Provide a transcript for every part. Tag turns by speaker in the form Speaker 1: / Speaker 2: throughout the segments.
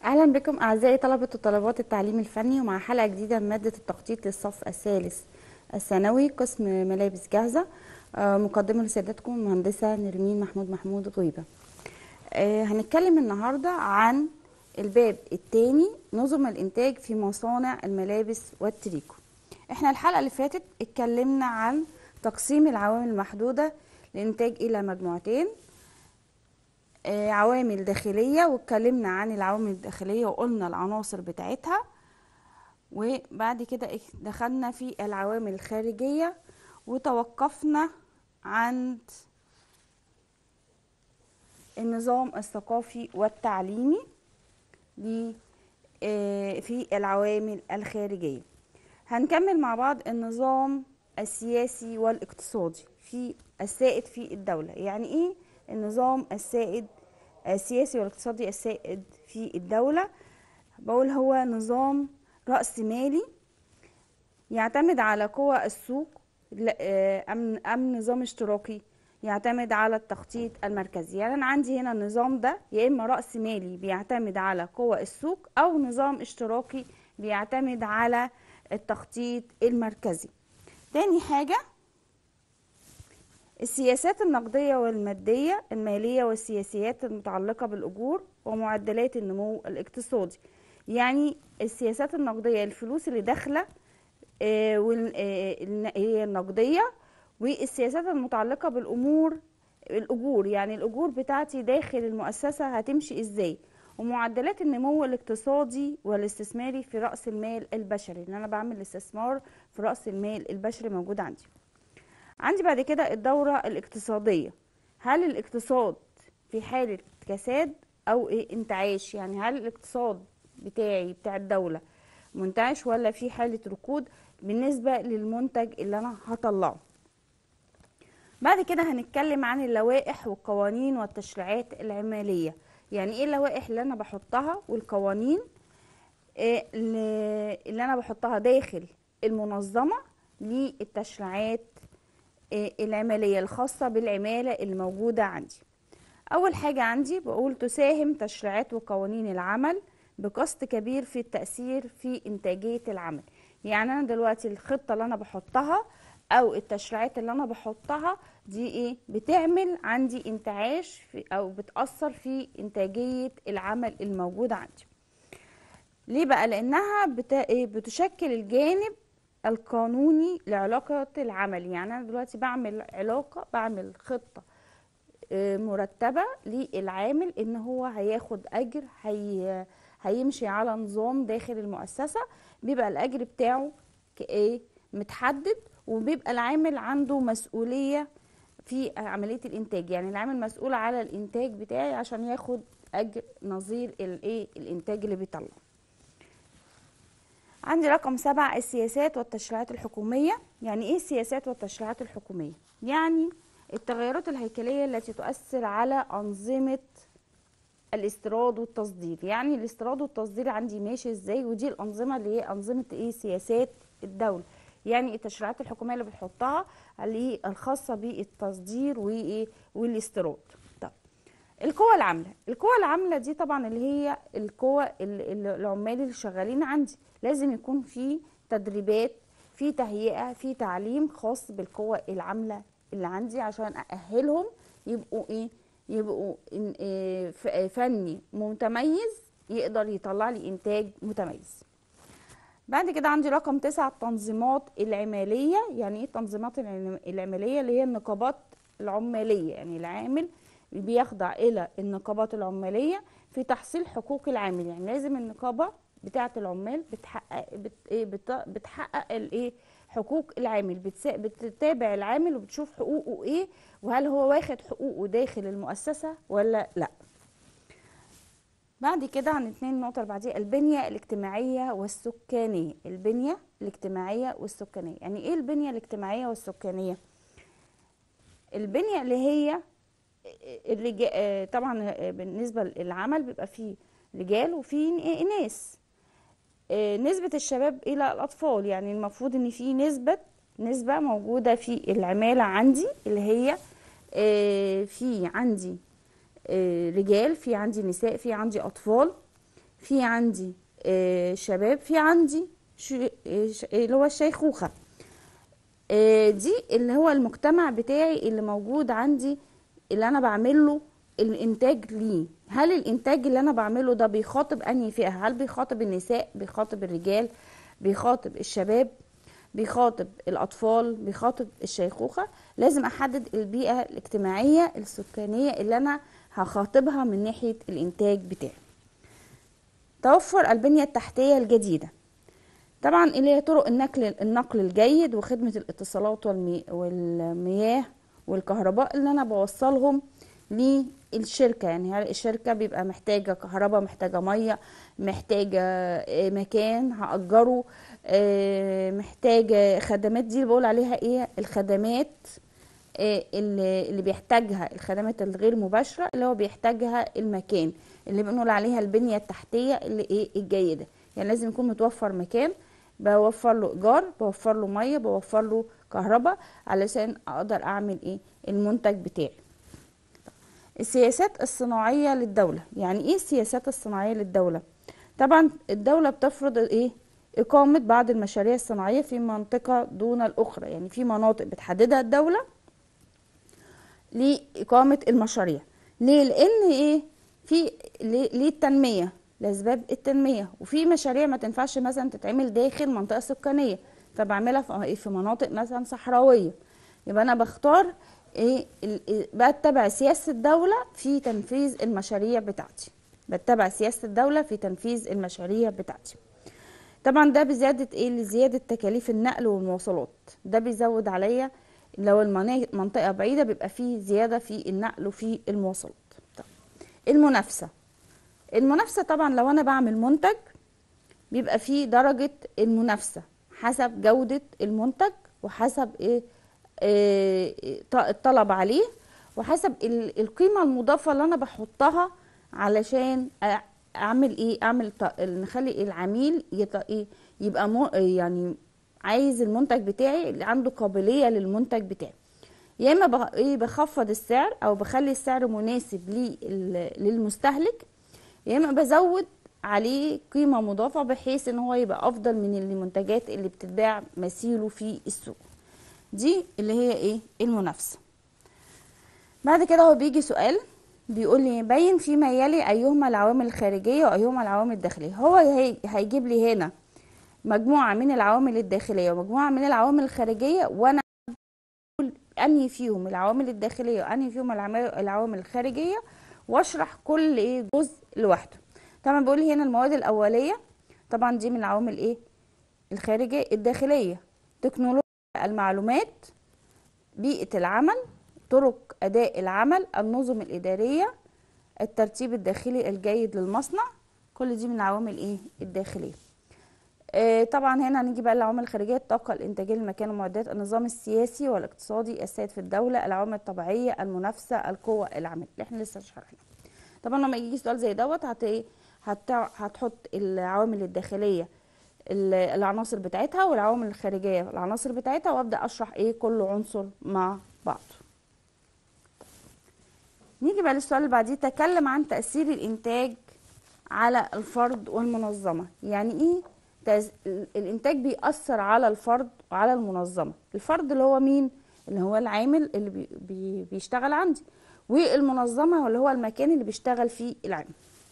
Speaker 1: أهلا بكم أعزائي طلبة وطالبات التعليم الفني ومع حلقة جديدة من مادة التخطيط للصف الثالث الثانوي قسم ملابس جاهزة آه، مقدمة لسيادتكم المهندسة نرمين محمود محمود غيبة آه، هنتكلم النهاردة عن الباب الثاني نظم الإنتاج في مصانع الملابس والتريكو احنا الحلقة اللي فاتت اتكلمنا عن تقسيم العوامل المحدودة للإنتاج إلى مجموعتين آه، عوامل داخلية واتكلمنا عن العوامل الداخلية وقلنا العناصر بتاعتها وبعد كده إيه، دخلنا في العوامل الخارجية وتوقفنا عند النظام الثقافي والتعليمي ل- آه، في العوامل الخارجية هنكمل مع بعض النظام السياسي والاقتصادي في السائد في الدولة يعني ايه النظام السائد السياسي والاقتصادي السائد في الدولة بقول هو نظام رأسمالي يعتمد على قوى السوق لا- آه، أم أم نظام اشتراكي يعتمد على التخطيط المركزي يعني أنا عندي هنا النظام ده يا إما رأس مالي بيعتمد على قوى السوق أو نظام اشتراكي بيعتمد على التخطيط المركزي تاني حاجة السياسات النقدية والمادية المالية والسياسيات المتعلقة بالأجور ومعدلات النمو الاقتصادي يعني السياسات النقدية الفلوس اللي داخلة آه، وال- آه، الن- هي النقدية والسياسات المتعلقة بالأمور الأجور يعني الأجور بتاعتي داخل المؤسسة هتمشي إزاي ومعدلات النمو الاقتصادي والاستثماري في رأس المال البشري لأن أنا بعمل استثمار في رأس المال البشري موجود عندي عندي بعد كده الدورة الاقتصادية هل الاقتصاد في حالة كساد أو إيه انتعاش يعني هل الاقتصاد بتاعي بتاع الدولة منتعش ولا في حالة ركود بالنسبة للمنتج اللي أنا هطلعه بعد كده هنتكلم عن اللوائح والقوانين والتشريعات العمالية يعني ايه اللوائح اللي انا بحطها والقوانين إيه اللي اللي انا بحطها داخل المنظمة للتشريعات إيه العمالية الخاصة بالعمالة اللي موجودة عندي أول حاجة عندي بقول تساهم تشريعات وقوانين العمل بقصد كبير في التأثير في إنتاجية العمل يعني أنا دلوقتي الخطة اللي أنا بحطها أو التشريعات اللي أنا بحطها دي إيه بتعمل عندي انتعاش في أو بتأثر في إنتاجية العمل الموجود عندي ليه بقى لأنها بت... إيه؟ بتشكل الجانب القانوني لعلاقة العمل يعني أنا دلوقتي بعمل علاقة بعمل خطة آه، مرتبة للعامل ان هو هياخد اجر هي هيمشي على نظام داخل المؤسسة بيبقى الاجر بتاعه كايه متحدد وبيبقى العامل عنده مسؤولية في عملية الانتاج يعني العامل مسؤول على الانتاج بتاعي عشان ياخد اجر نظير الايه الانتاج اللي بيطلعه عندي رقم سبعة السياسات والتشريعات الحكومية يعني ايه السياسات والتشريعات الحكومية يعني التغيرات الهيكلية التي تؤثر على أنظمة الاستيراد والتصدير يعني الاستيراد والتصدير عندي ماشي ازاي ودي الأنظمة اللي هي أنظمة ايه سياسات الدولة يعني التشريعات الحكومية اللي بتحطها اللي هي الخاصة بالتصدير وايه والاستيراد طب القوى العاملة القوى العاملة دي طبعا اللي هي القوى ال- ال- العمال اللي شغالين عندي لازم يكون في تدريبات في تهيئة في تعليم خاص بالقوى العاملة اللي عندي عشان أأهلهم يبقوا إيه يبقوا إن- إيه ف- فني متميز يقدر يطلع لي إنتاج متميز بعد كده عندي رقم تسعة التنظيمات العمالية يعني ايه التنظيمات العم- العمالية اللي هي النقابات العمالية يعني العامل بيخضع إلى النقابات العمالية في تحصيل حقوق العامل يعني لازم النقابة بتاعة العمال بتحقق بت إيه بت- بتحقق الايه حقوق العامل بتسا- بتتابع العامل وبتشوف حقوقه ايه وهل هو واخد حقوقه داخل المؤسسة ولا لا بعد كده عن اتنين النقطة اللي بعديها البنية الاجتماعية والسكانية البنية الاجتماعية والسكانية يعني ايه البنية الاجتماعية والسكانية البنية اللي هي الرجال طبعا بالنسبة للعمل بيبقى فيه رجال وفيه ناس آه، نسبة الشباب إلى الأطفال يعني المفروض إن في نسبة نسبة موجودة في العمالة عندي اللي هي آه، في عندي آه، رجال في عندي نساء في عندي أطفال في عندي آه، شباب في عندي ش- آه، ش- اللي هو الشيخوخة آه، دي اللي هو المجتمع بتاعي اللي موجود عندي اللي انا بعمله الانتاج ليه هل الانتاج اللي انا بعمله ده بيخاطب انهي فئة هل بيخاطب النساء بيخاطب الرجال بيخاطب الشباب بيخاطب الاطفال بيخاطب الشيخوخة لازم احدد البيئة الاجتماعية السكانية اللي انا هخاطبها من ناحية الانتاج بتاعي توفر البنية التحتية الجديدة طبعا اللي هي طرق النقل النقل الجيد وخدمة الاتصالات والمي والمياه والكهرباء اللي انا بوصلهم للشركة يعني هل الشركة بيبقى محتاجة كهرباء محتاجة مية محتاجة آه، مكان هأجره آه، محتاجة خدمات دي اللي بقول عليها ايه الخدمات آه، اللي اللي بيحتاجها الخدمات الغير مباشرة اللي هو بيحتاجها المكان اللي بنقول عليها البنية التحتية اللي ايه الجيدة يعني لازم يكون متوفر مكان بوفر له ايجار بوفر له ميه بوفر له كهرباء علشان اقدر اعمل ايه المنتج بتاعي السياسات الصناعيه للدوله يعني ايه السياسات الصناعيه للدوله طبعا الدوله بتفرض ايه اقامه بعض المشاريع الصناعيه في منطقه دون الاخرى يعني في مناطق بتحددها الدوله لإقامة المشاريع ليه؟ لأن إيه؟ في ليه ليه التنمية لأسباب التنمية وفي مشاريع ما تنفعش مثلا تتعمل داخل منطقة سكانية فبعملها في في مناطق مثلا صحراوية يبقى أنا بختار إيه ال- إيه، بتبع سياسة الدولة في تنفيذ المشاريع بتاعتي بتبع سياسة الدولة في تنفيذ المشاريع بتاعتي طبعا ده بزيادة ايه لزيادة تكاليف النقل والمواصلات ده بيزود عليا لو المنطقة بعيدة بيبقى فيه زيادة في النقل وفي المواصلات طب. المنافسة المنافسة طبعا لو انا بعمل منتج بيبقى فيه درجة المنافسة حسب جودة المنتج وحسب ايه إيه ط- الطلب عليه وحسب ال- القيمة المضافة اللي انا بحطها علشان أ- اعمل ايه اعمل ط- نخلي العميل يط- إيه يبقى مو يعني عايز المنتج بتاعي اللي عنده قابلية للمنتج بتاعي يا اما بخ- ايه بخفض السعر او بخلي السعر مناسب لل- للمستهلك يا اما بزود عليه قيمة مضافة بحيث ان هو يبقى افضل من المنتجات اللي بتتباع مثيله في السوق دي اللي هي ايه المنافسة بعد كده هو بيجي سؤال بيقول لي بين فيما يلي ايهما العوامل الخارجية وايهما العوامل الداخلية هو هي- هيجيب لي هنا مجموعة من العوامل الداخلية ومجموعة من العوامل الخارجية وانا اقول انهي فيهم العوامل الداخلية وانهي فيهم العما- العوامل الخارجية واشرح كل ايه جزء لوحده طبعا بيقول لي هنا المواد الاولية طبعا دي من العوامل ايه الخارجية الداخلية تكنولوجيا المعلومات بيئة العمل طرق أداء العمل النظم الإدارية الترتيب الداخلي الجيد للمصنع كل دي من العوامل ايه الداخلية آه، طبعا هنا هنيجي بقى العوامل الخارجيه الطاقه الانتاجيه للمكان والمعدات النظام السياسي والاقتصادي السائد في الدوله العوامل الطبيعيه المنافسه القوه العامله اللي احنا لسه شرحناها طبعا لما يجي سؤال زي دوت هت إيه؟ هت هتحط العوامل الداخليه ال- العناصر بتاعتها والعوامل الخارجيه العناصر بتاعتها وابدا اشرح ايه كل عنصر مع بعض نيجي بقى للسؤال اللي بعديه تكلم عن تأثير الإنتاج على الفرد والمنظمة يعني إيه تأز... الإنتاج بيأثر على الفرد وعلى المنظمة الفرد اللي هو مين اللي هو العامل اللي بي... بي... بيشتغل عندي والمنظمة اللي هو المكان اللي بيشتغل فيه العامل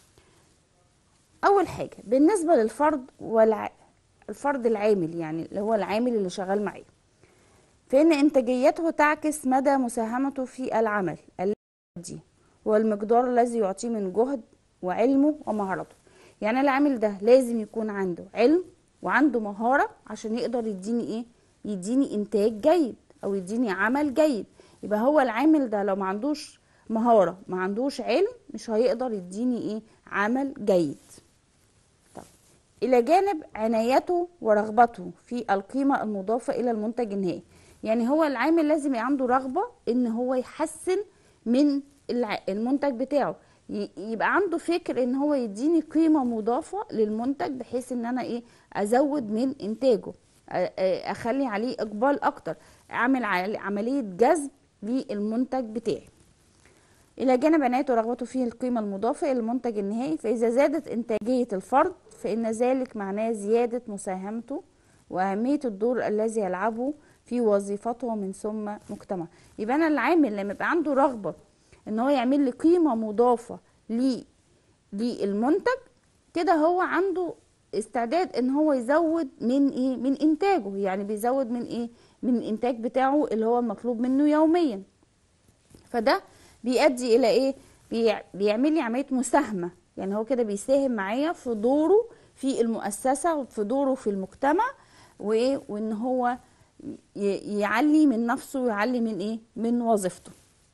Speaker 1: أول حاجة بالنسبة للفرد والع... الفرد العامل يعني اللي هو العامل اللي شغال معايا فإن إنتاجيته تعكس مدى مساهمته في العمل دي والمقدار الذي يعطيه من جهد وعلمه ومهارته يعني العامل ده لازم يكون عنده علم وعنده مهارة عشان يقدر يديني ايه يديني انتاج جيد او يديني عمل جيد يبقى هو العامل ده لو ما عندوش مهارة ما عندوش علم مش هيقدر يديني ايه عمل جيد طب الى جانب عنايته ورغبته في القيمة المضافة الى المنتج النهائي يعني هو العامل لازم يبقى عنده رغبة ان هو يحسن من الع- المنتج بتاعه ي- يبقى عنده فكر ان هو يديني قيمة مضافة للمنتج بحيث ان انا ايه ازود من انتاجه أ- أ- اخلي عليه اقبال اكتر اعمل عل- عملية جذب للمنتج بتاعي إلى جانب عنايته ورغبته فيه القيمة المضافة إلى المنتج النهائي فإذا زادت إنتاجية الفرد فإن ذلك معناه زيادة مساهمته وأهمية الدور الذي يلعبه في وظيفته من ثم مجتمع يبقى أنا العامل لما يبقى عنده رغبة إن هو يعمل لي قيمة مضافة لي للمنتج كده هو عنده استعداد ان هو يزود من ايه من انتاجه يعني بيزود من ايه من الانتاج بتاعه اللي هو المطلوب منه يوميا فده بيؤدي الى ايه بيع- بيعمل لي عمليه مساهمه يعني هو كده بيساهم معايا في دوره في المؤسسه وفي دوره في المجتمع وايه وان هو ي- يعلي من نفسه ويعلي من ايه من وظيفته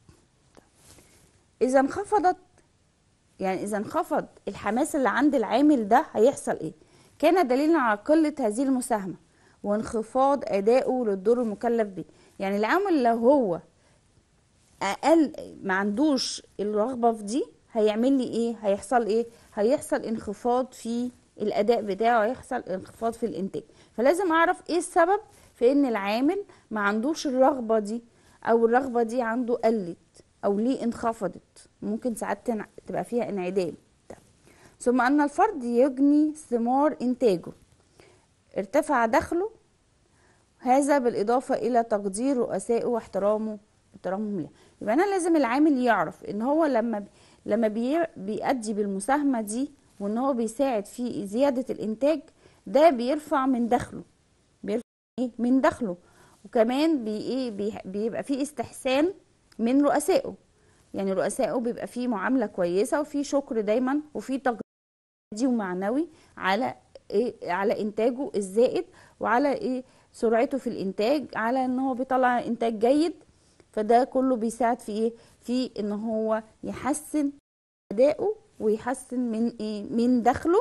Speaker 1: اذا انخفضت يعني اذا انخفض الحماس اللي عند العامل ده هيحصل ايه كان دليلا على قله هذه المساهمه وانخفاض ادائه للدور المكلف به يعني العامل لو هو اقل ما عندوش الرغبه في دي هيعمل لي ايه هيحصل ايه هيحصل انخفاض في الاداء بتاعه هيحصل انخفاض في الانتاج فلازم اعرف ايه السبب في ان العامل ما عندوش الرغبه دي او الرغبه دي عنده قلت او ليه انخفضت ممكن ساعات تنع- تبقى فيها انعدام ده. ثم ان الفرد يجني ثمار انتاجه ارتفع دخله هذا بالإضافة إلى تقدير رؤسائه واحترامه احترامهم له يبقى أنا لازم العامل يعرف إن هو لما لما بي بيأدي بالمساهمة دي وإن هو بيساعد في زيادة الإنتاج ده بيرفع من دخله بيرفع إيه من دخله وكمان بي إيه بي بيبقى فيه استحسان من رؤسائه يعني رؤسائه بيبقى فيه معاملة كويسة وفيه شكر دايما وفيه تقدير مادي ومعنوي على إيه على إنتاجه الزائد وعلى إيه سرعته في الانتاج على ان هو بيطلع انتاج جيد فده كله بيساعد في ايه في ان هو يحسن اداؤه ويحسن من ايه من دخله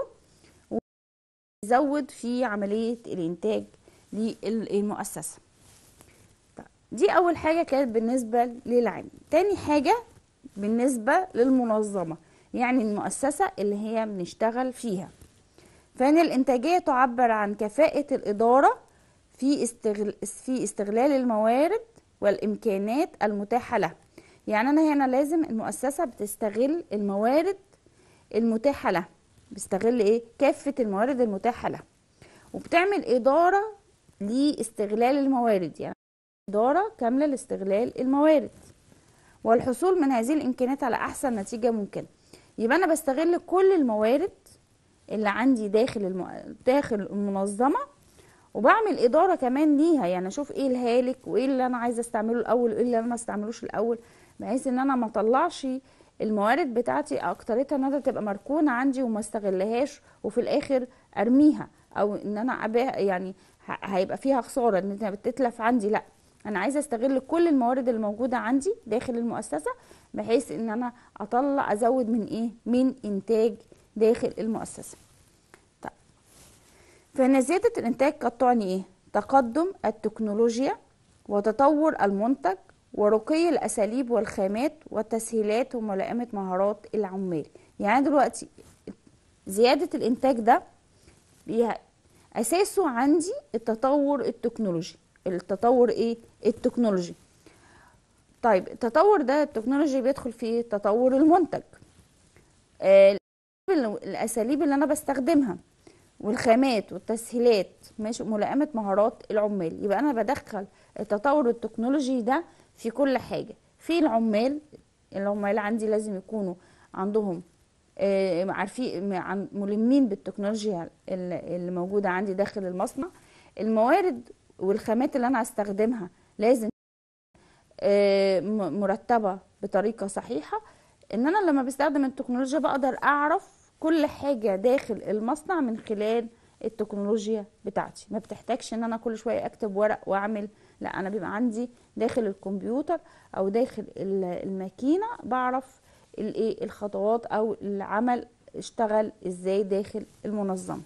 Speaker 1: ويزود في عمليه الانتاج للمؤسسه طيب، دي اول حاجه كانت بالنسبه للعامل تاني حاجه بالنسبه للمنظمه يعني المؤسسه اللي هي بنشتغل فيها فان الانتاجيه تعبر عن كفاءه الاداره في استغل... في استغلال الموارد والامكانات المتاحه لها يعني انا هنا لازم المؤسسه بتستغل الموارد المتاحه لها بتستغل ايه كافه الموارد المتاحه لها وبتعمل اداره لاستغلال الموارد يعني اداره كامله لاستغلال الموارد والحصول من هذه الامكانيات على احسن نتيجه ممكنه يبقى انا بستغل كل الموارد اللي عندي داخل الم... داخل المنظمه وبعمل اداره كمان ليها يعني اشوف ايه الهالك وايه اللي انا عايزه استعمله الاول وايه اللي انا ما استعملوش الاول بحيث ان انا ما اطلعش الموارد بتاعتي اكترتها انها تبقى مركونه عندي وما استغلهاش وفي الاخر ارميها او ان انا أبيع يعني ه- هيبقى فيها خساره ان انها بتتلف عندي لا انا عايزه استغل كل الموارد الموجوده عندي داخل المؤسسه بحيث ان انا اطلع ازود من ايه من انتاج داخل المؤسسه طيب فإن زيادة الإنتاج قد تعني إيه؟ تقدم التكنولوجيا وتطور المنتج ورقي الأساليب والخامات والتسهيلات وملائمة مهارات العمال يعني دلوقتي زيادة الإنتاج ده بيها- أساسه عندي التطور التكنولوجي التطور إيه؟ التكنولوجي طيب التطور ده التكنولوجي بيدخل فيه تطور المنتج آه، الأساليب اللي أنا بستخدمها والخامات والتسهيلات ماشي ملائمة مهارات العمال يبقى انا بدخل التطور التكنولوجي ده في كل حاجة في العمال العمال عندي لازم يكونوا عندهم آه، عارفين عن- ملمين بالتكنولوجيا اللي اللي موجودة عندي داخل المصنع الموارد والخامات اللي انا هستخدمها لازم آه، م- مرتبة بطريقة صحيحة ان انا لما بستخدم التكنولوجيا بقدر اعرف كل حاجة داخل المصنع من خلال التكنولوجيا بتاعتي ما بتحتاجش ان انا كل شوية اكتب ورق واعمل لا انا بيبقى عندي داخل الكمبيوتر او داخل ال- الماكينة بعرف الايه الخطوات او العمل اشتغل ازاي داخل المنظمة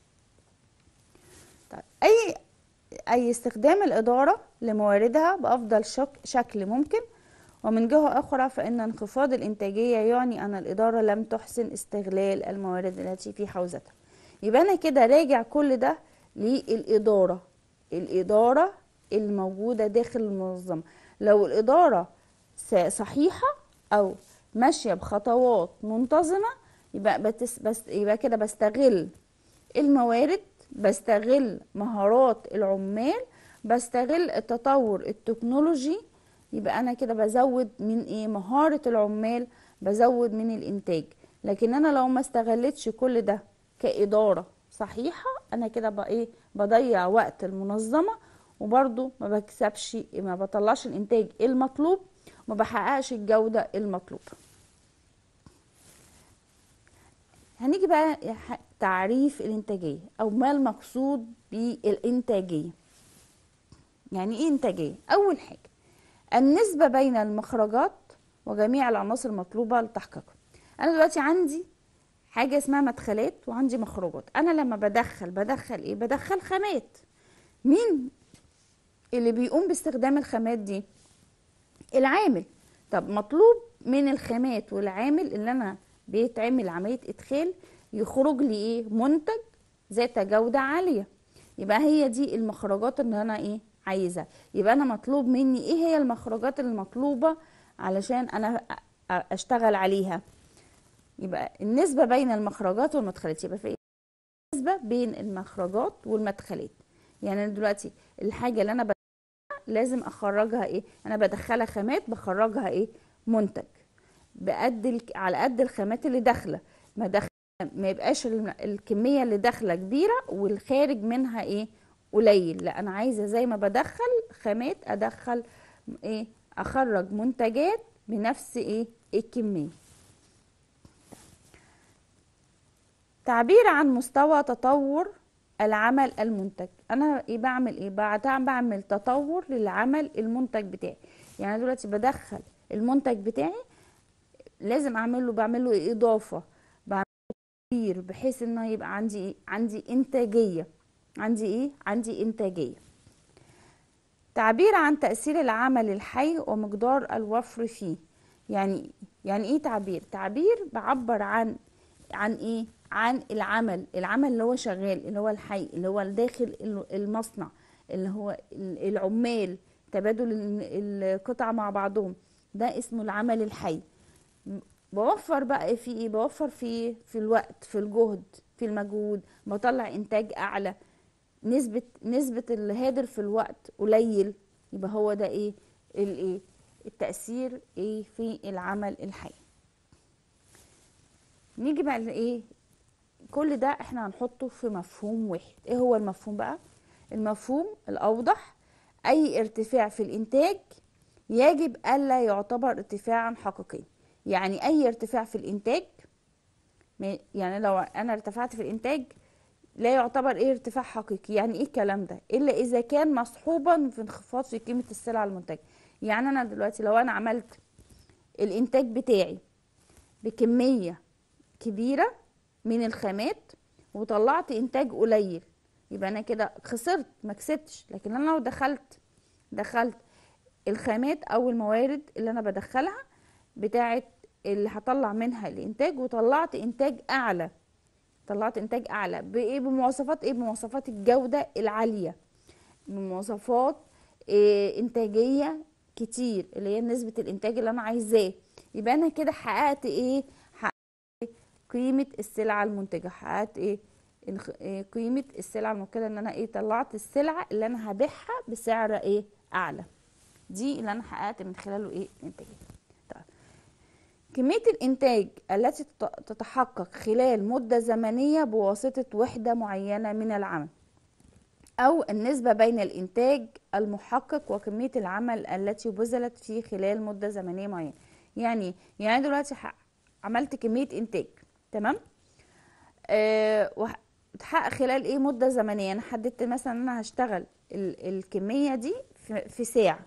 Speaker 1: طيب اي اي استخدام الادارة لمواردها بافضل شك شكل ممكن ومن جهة أخرى فإن انخفاض الإنتاجية يعني أن الإدارة لم تحسن استغلال الموارد التي في حوزتها يبقى أنا كده راجع كل ده للإدارة الإدارة الموجودة داخل المنظمة لو الإدارة س- صحيحة أو ماشيه بخطوات منتظمه يبقى بتس بس يبقى كده بستغل الموارد بستغل مهارات العمال بستغل التطور التكنولوجي يبقى انا كده بزود من ايه مهارة العمال بزود من الانتاج لكن انا لو ما استغلتش كل ده كإدارة صحيحة انا كده بقى ايه بضيع وقت المنظمة وبرضو ما بكسبش ما بطلعش الانتاج المطلوب ما بحققش الجودة المطلوبة هنيجي بقى تعريف الانتاجية او ما المقصود بالانتاجية يعني ايه انتاجية اول حاجة النسبة بين المخرجات وجميع العناصر المطلوبة لتحقيقها انا دلوقتي عندي حاجة اسمها مدخلات وعندي مخرجات انا لما بدخل بدخل ايه بدخل خامات مين اللي بيقوم باستخدام الخامات دي العامل طب مطلوب من الخامات والعامل اللي انا بيتعمل عملية ادخال يخرج لي ايه منتج ذات جودة عالية يبقى هي دي المخرجات اللي انا ايه عايزة يبقى انا مطلوب مني ايه هي المخرجات المطلوبة علشان انا اشتغل عليها يبقى النسبة بين المخرجات والمدخلات يبقى في النسبة بين المخرجات والمدخلات يعني انا دلوقتي الحاجة اللي انا بدخلها لازم اخرجها ايه انا بدخلها خامات بخرجها ايه منتج بقد على قد الخامات اللي داخله ما دخل ما يبقاش الكميه اللي داخله كبيره والخارج منها ايه قليل لا انا عايزه زي ما بدخل خامات ادخل ايه اخرج منتجات بنفس ايه الكميه تعبير عن مستوى تطور العمل المنتج انا ايه بعمل ايه بعمل تطور للعمل المنتج بتاعي يعني دلوقتي بدخل المنتج بتاعي لازم اعمل له بعمل له اضافه بعمل كتير بحيث ان يبقى عندي إيه؟ عندي انتاجيه عندي ايه عندي انتاجيه تعبير عن تاثير العمل الحي ومقدار الوفر فيه يعني يعني ايه تعبير تعبير بعبر عن عن ايه عن العمل العمل اللي هو شغال اللي هو الحي اللي هو داخل المصنع اللي هو العمال تبادل القطع مع بعضهم ده اسمه العمل الحي بوفر بقى في ايه بوفر في في الوقت في الجهد في المجهود بطلع انتاج اعلى نسبة نسبة الهادر في الوقت قليل يبقى هو ده ايه الايه التأثير ايه في العمل الحي نيجي بقى لايه كل ده احنا هنحطه في مفهوم واحد ايه هو المفهوم بقى المفهوم الاوضح اي ارتفاع في الانتاج يجب الا يعتبر ارتفاعا حقيقيا يعني اي ارتفاع في الانتاج يعني لو انا ارتفعت في الانتاج لا يعتبر ايه ارتفاع حقيقي يعني ايه الكلام ده الا اذا كان مصحوبا في انخفاض في قيمه السلعه المنتجه يعني انا دلوقتي لو انا عملت الانتاج بتاعي بكميه كبيره من الخامات وطلعت انتاج قليل يبقى انا كده خسرت ما كسبتش لكن انا لو دخلت دخلت الخامات او الموارد اللي انا بدخلها بتاعه اللي هطلع منها الانتاج وطلعت انتاج اعلى طلعت انتاج اعلى بايه بمواصفات ايه بمواصفات الجوده العاليه بمواصفات إيه انتاجيه كتير اللي هي نسبه الانتاج اللي انا عايزاه يبقى انا كده حققت ايه حققت قيمه السلعه المنتجه حققت ايه قيمه السلعه المنتجه ان انا ايه طلعت السلعه اللي انا هبيعها بسعر ايه اعلى دي اللي انا حققت من خلاله ايه الانتاجيه كمية الإنتاج التي تتحقق خلال مدة زمنية بواسطة وحدة معينة من العمل أو النسبة بين الإنتاج المحقق وكمية العمل التي بذلت في خلال مدة زمنية معينة يعني يعني دلوقتي عملت كمية إنتاج تمام أه وتحقق خلال إيه مدة زمنية أنا حددت مثلا أنا هشتغل الكمية دي في, في ساعة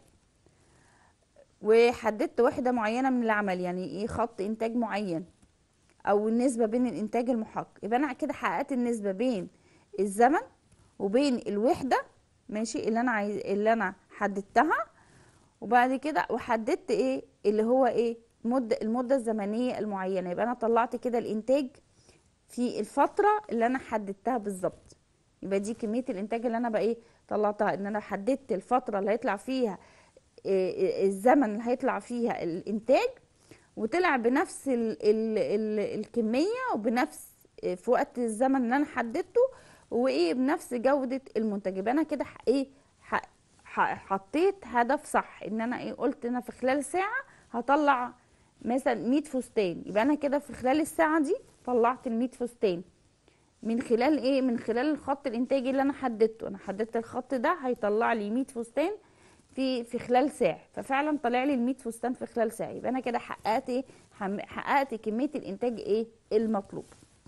Speaker 1: وحددت وحدة معينة من العمل يعني ايه خط انتاج معين او النسبة بين الانتاج المحقق يبقى انا كده حققت النسبة بين الزمن وبين الوحدة ماشي اللي انا عايز اللي انا حددتها وبعد كده وحددت ايه اللي هو ايه مدة المدة الزمنية المعينة يبقى انا طلعت كده الانتاج في الفترة اللي انا حددتها بالظبط يبقى دي كمية الانتاج اللي انا بقى ايه طلعتها ان انا حددت الفترة اللي هيطلع فيها الزمن اللي هيطلع فيها الانتاج وطلع بنفس ال ال ال الكميه وبنفس في وقت الزمن اللي انا حددته وايه بنفس جوده المنتج يبقى انا كده ح- ايه ح- ح- حطيت هدف صح ان انا ايه قلت انا في خلال ساعه هطلع مثلا 100 فستان يبقى انا كده في خلال الساعه دي طلعت ال 100 فستان من خلال ايه من خلال الخط الانتاجي اللي انا حددته انا حددت الخط ده هيطلع لي 100 فستان في في خلال ساعه ففعلا طلع لي ال 100 فستان في خلال ساعه يبقى انا كده حققت ايه حم- حققت كميه الانتاج ايه المطلوب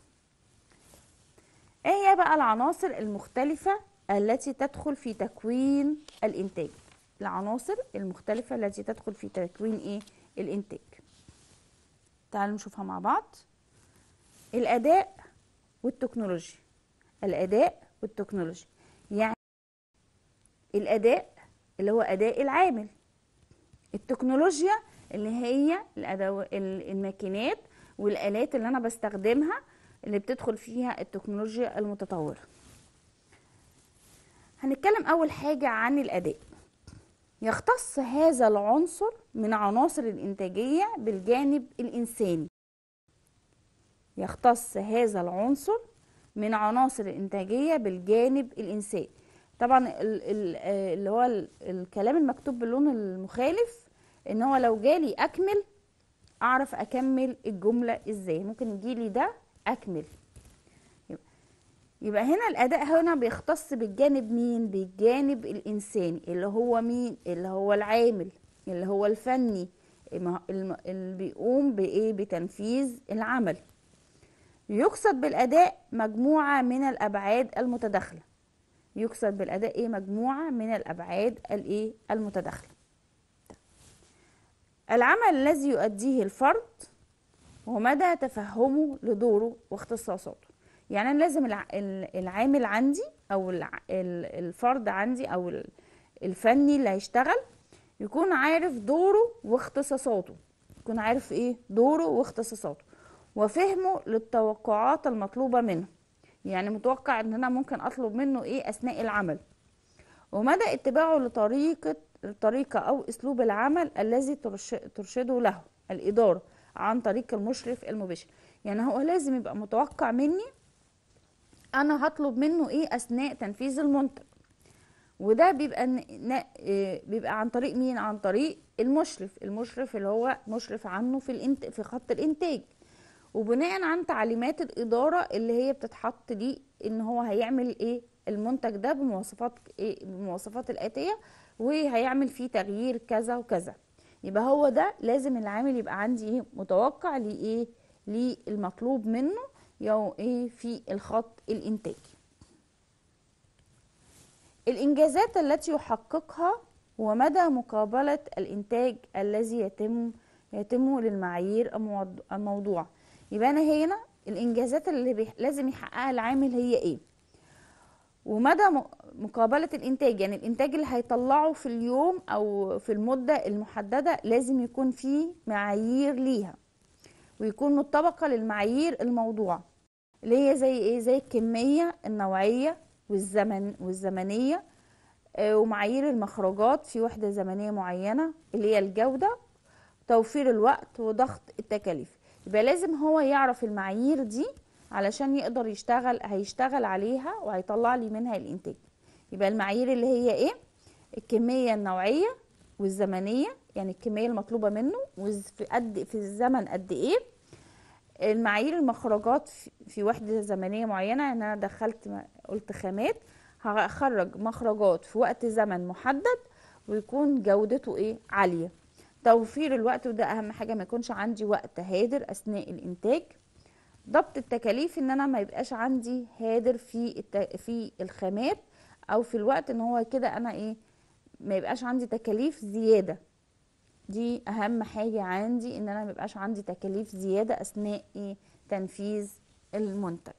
Speaker 1: ايه هي بقى العناصر المختلفه التي تدخل في تكوين الانتاج العناصر المختلفه التي تدخل في تكوين ايه الانتاج تعالوا نشوفها مع بعض الاداء والتكنولوجيا الاداء والتكنولوجيا يعني الاداء اللي هو اداء العامل التكنولوجيا اللي هي الأدو... ال- الماكينات والالات اللي انا بستخدمها اللي بتدخل فيها التكنولوجيا المتطوره هنتكلم اول حاجه عن الاداء يختص هذا العنصر من عناصر الانتاجيه بالجانب الانساني يختص هذا العنصر من عناصر الإنتاجية بالجانب الإنساني طبعا ال- ال- آه، اللي هو ال- الكلام المكتوب باللون المخالف ان هو لو جالي اكمل اعرف اكمل الجملة ازاي ممكن يجيلي ده اكمل يبقى- يبقى هنا الاداء هنا بيختص بالجانب مين بالجانب الانساني اللي هو مين اللي هو العامل اللي هو الفني الم- الم- اللي بيقوم بايه بتنفيذ العمل يقصد بالأداء مجموعة من الأبعاد المتداخلة يقصد بالأداء إيه مجموعة من الأبعاد الإيه المتداخلة العمل الذي يؤديه الفرد ومدى تفهمه لدوره واختصاصاته يعني أنا لازم الع- ال- العامل عندي أو الع- ال- الفرد عندي أو ال- الفني اللي هيشتغل يكون عارف دوره واختصاصاته يكون عارف ايه دوره واختصاصاته وفهمه للتوقعات المطلوبة منه يعني متوقع ان انا ممكن اطلب منه ايه اثناء العمل ومدى اتباعه لطريقة الطريقة او اسلوب العمل الذي ترش- ترشده له الادارة عن طريق المشرف المباشر يعني هو لازم يبقى متوقع مني انا هطلب منه ايه اثناء تنفيذ المنتج وده بيبقى ن- ن- إيه، بيبقى عن طريق مين عن طريق المشرف المشرف اللي هو مشرف عنه في الانت في خط الانتاج وبناء عن تعليمات الاداره اللي هي بتتحط دي ان هو هيعمل ايه المنتج ده بمواصفات ايه بالمواصفات الاتيه وهيعمل فيه تغيير كذا وكذا يبقى هو ده لازم العامل يبقى عندي ايه متوقع لايه للمطلوب منه يو ايه في الخط الانتاجي الإنجازات التي يحققها ومدى مقابلة الإنتاج الذي يتم يتم للمعايير الموض- الموضوع يبقى أنا هنا الإنجازات اللي بيح... لازم يحققها العامل هي إيه ومدى م- مقابلة الإنتاج يعني الإنتاج اللي هيطلعه في اليوم أو في المدة المحددة لازم يكون فيه معايير ليها ويكون مطابقة للمعايير الموضوع اللي هي زي ايه زي الكمية النوعية والزمن والزمنية آه، ومعايير المخرجات في وحدة زمنية معينة اللي هي الجودة توفير الوقت وضغط التكاليف يبقى لازم هو يعرف المعايير دي علشان يقدر يشتغل هيشتغل عليها وهيطلع لي منها الانتاج يبقى المعايير اللي هي ايه الكمية النوعية والزمنية يعني الكمية المطلوبة منه وفي قد في الزمن قد ايه المعايير المخرجات في- في وحدة زمنية معينة يعني أنا دخلت م- قلت خامات هخرج مخرجات في وقت زمن محدد ويكون جودته ايه عالية توفير الوقت وده أهم حاجة ما يكونش عندي وقت هادر أثناء الإنتاج ضبط التكاليف ان انا ما يبقاش عندي هادر في الت... في الخامات او في الوقت ان هو كده انا ايه ما يبقاش عندي تكاليف زياده دي اهم حاجه عندي ان انا ما يبقاش عندي تكاليف زياده اثناء ايه تنفيذ المنتج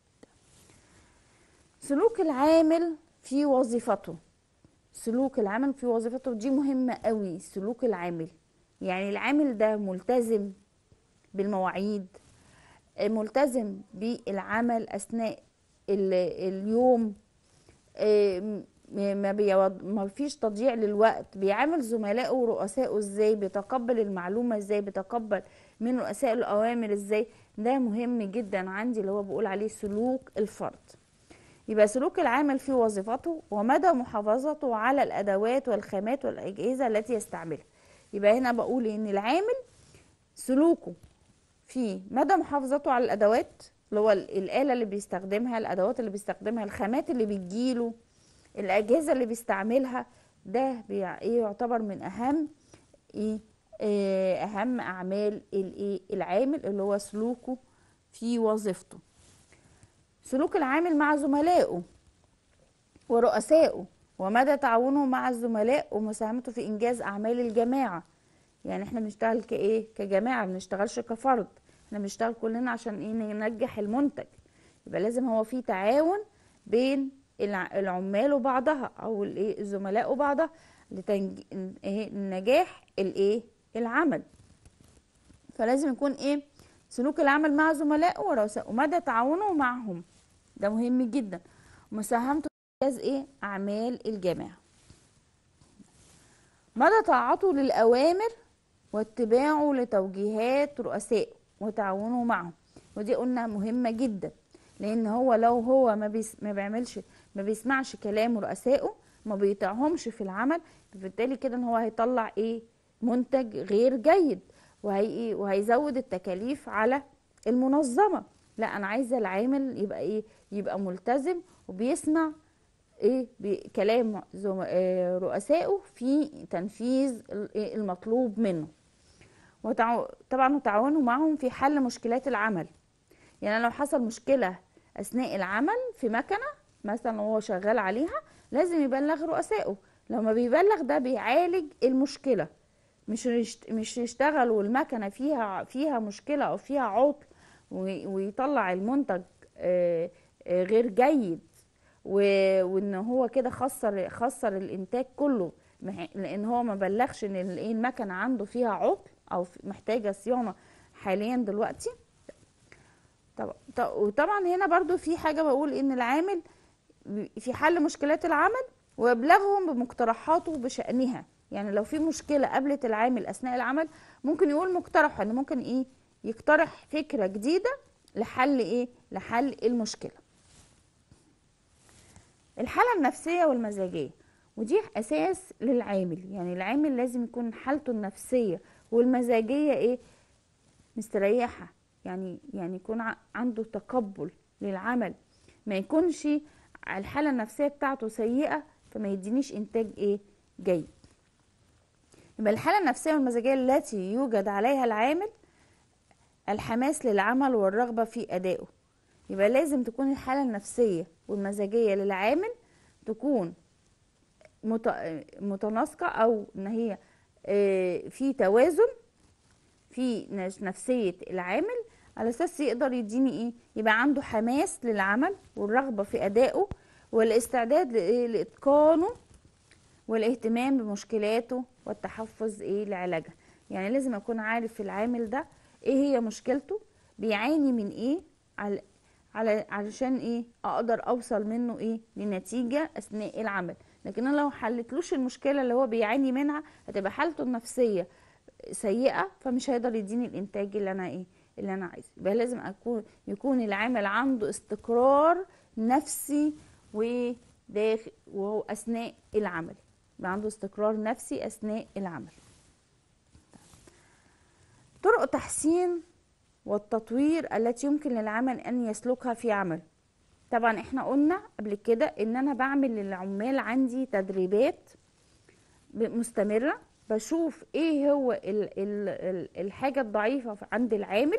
Speaker 1: سلوك العامل في وظيفته سلوك العامل في وظيفته دي مهمه قوي سلوك العامل يعني العامل ده ملتزم بالمواعيد ملتزم بالعمل اثناء ال- اليوم آه، م- ما بيود... ما فيش تضييع للوقت بيعامل زملائه ورؤسائه ازاي بيتقبل المعلومة ازاي بيتقبل من رؤساء الاوامر ازاي ده مهم جدا عندي اللي هو بقول عليه سلوك الفرد يبقى سلوك العامل في وظيفته ومدى محافظته على الادوات والخامات والاجهزه التي يستعملها يبقى هنا بقول ان العامل سلوكه في مدى محافظته على الادوات اللي هو الاله اللي بيستخدمها الادوات اللي بيستخدمها الخامات اللي بتجيله الاجهزه اللي بيستعملها ده بيع- ايه يعتبر من اهم ايه آه، اهم اعمال الايه العامل اللي هو سلوكه في وظيفته سلوك العامل مع زملائه ورؤسائه ومدى تعاونه مع الزملاء ومساهمته في انجاز اعمال الجماعه يعني احنا بنشتغل كايه كجماعه ما بنشتغلش كفرد احنا بنشتغل كلنا عشان ايه ننجح المنتج يبقى لازم هو في تعاون بين الع- العمال وبعضها او الايه الزملاء وبعضها لتنج... ايه نجاح الايه العمل فلازم يكون ايه سلوك العمل مع زملائه ورؤسائه ومدى تعاونه معهم ده مهم جدا ومساهمته في انجاز ايه اعمال الجماعه مدى طاعته للاوامر واتباعه لتوجيهات رؤسائه وتعاونه معهم ودي قلنا مهمه جدا لان هو لو هو ما, بيس ما بيعملش ما بيسمعش كلام رؤسائه ما بيطيعهمش في العمل فبالتالي كده ان هو هيطلع ايه منتج غير جيد وهي إيه؟ وهيزود التكاليف على المنظمه لا انا عايزه العامل يبقى ايه يبقى ملتزم وبيسمع ايه بكلام زم- آه، رؤسائه في تنفيذ ال- إيه المطلوب منه وتع- طبعا وتعاونوا معهم في حل مشكلات العمل يعني لو حصل مشكلة أثناء العمل في مكنة مثلا وهو شغال عليها لازم يبلغ رؤسائه لو ما بيبلغ ده بيعالج المشكلة مش يشت- مش يشتغل والمكنة فيها فيها مشكلة أو فيها عطل وي- ويطلع المنتج آه، آه، غير جيد و- وان هو كده خسر خسر الانتاج كله مح- لان هو ما بلغش ان ال- إيه المكنه عنده فيها عطل او في- محتاجه صيانه حاليا دلوقتي طب ط- وطبعا هنا برضو في حاجه بقول ان العامل بي- في حل مشكلات العمل ويبلغهم بمقترحاته بشأنها يعني لو في مشكلة قابلت العامل أثناء العمل ممكن يقول مقترح إن ممكن إيه يقترح فكرة جديدة لحل إيه لحل المشكلة الحالة النفسية والمزاجية ودي أساس للعامل يعني العامل لازم يكون حالته النفسية والمزاجية إيه مستريحة يعني يعني يكون ع- عنده تقبل للعمل ما يكونش الحالة النفسية بتاعته سيئة فما يدينيش إنتاج إيه جيد يبقى الحالة النفسية والمزاجية التي يوجد عليها العامل الحماس للعمل والرغبة في أدائه يبقى لازم تكون الحالة النفسية والمزاجية للعامل تكون مت- متناسقة أو إن هي آه، في توازن في نفس- نفسية العامل على أساس يقدر يديني إيه يبقى عنده حماس للعمل والرغبة في أدائه والاستعداد لإيه؟ لإتقانه والاهتمام بمشكلاته والتحفظ إيه لعلاجها يعني لازم أكون عارف العامل ده إيه هي مشكلته بيعاني من إيه على على علشان ايه اقدر اوصل منه ايه لنتيجه اثناء العمل لكن انا لو حلتلوش المشكله اللي هو بيعاني منها هتبقى حالته النفسيه سيئه فمش هيقدر يديني الانتاج اللي انا ايه اللي انا عايزه يبقى لازم اكون يكون العامل عنده استقرار نفسي وداخل وهو اثناء العمل يبقى عنده استقرار نفسي اثناء العمل طرق تحسين والتطوير التي يمكن للعمل ان يسلكها في عمل طبعا احنا قلنا قبل كده ان انا بعمل للعمال عندي تدريبات ب- مستمرة بشوف ايه هو ال ال ال الحاجة الضعيفة في- عند العامل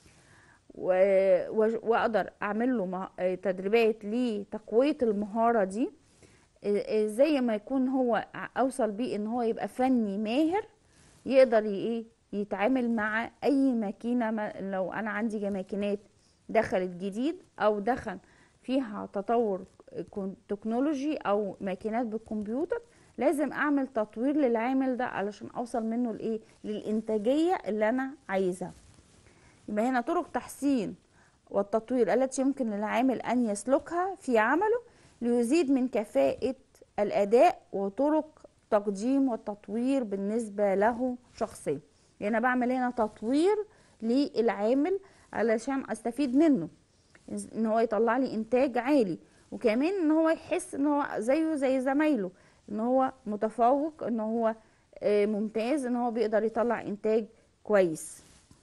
Speaker 1: و- و- واقدر اعمل له مه- آه، تدريبات لتقوية المهارة دي آه، آه، زي ما يكون هو ع- اوصل بيه ان هو يبقى فني ماهر يقدر ي- ايه يتعامل مع اي ماكينه ما لو انا عندي ماكينات دخلت جديد او دخل فيها تطور كون- تكنولوجي او ماكينات بالكمبيوتر لازم اعمل تطوير للعامل ده علشان اوصل منه لايه للانتاجيه اللي انا عايزها يبقى هنا طرق تحسين والتطوير التي يمكن للعامل ان يسلكها في عمله ليزيد من كفاءة الاداء وطرق تقديم والتطوير بالنسبة له شخصيا يعني انا بعمل هنا تطوير للعامل علشان استفيد منه ان هو يطلع لي انتاج عالي وكمان ان هو يحس ان هو زيه زي زمايله ان هو متفوق ان هو آه، ممتاز ان هو بيقدر يطلع انتاج كويس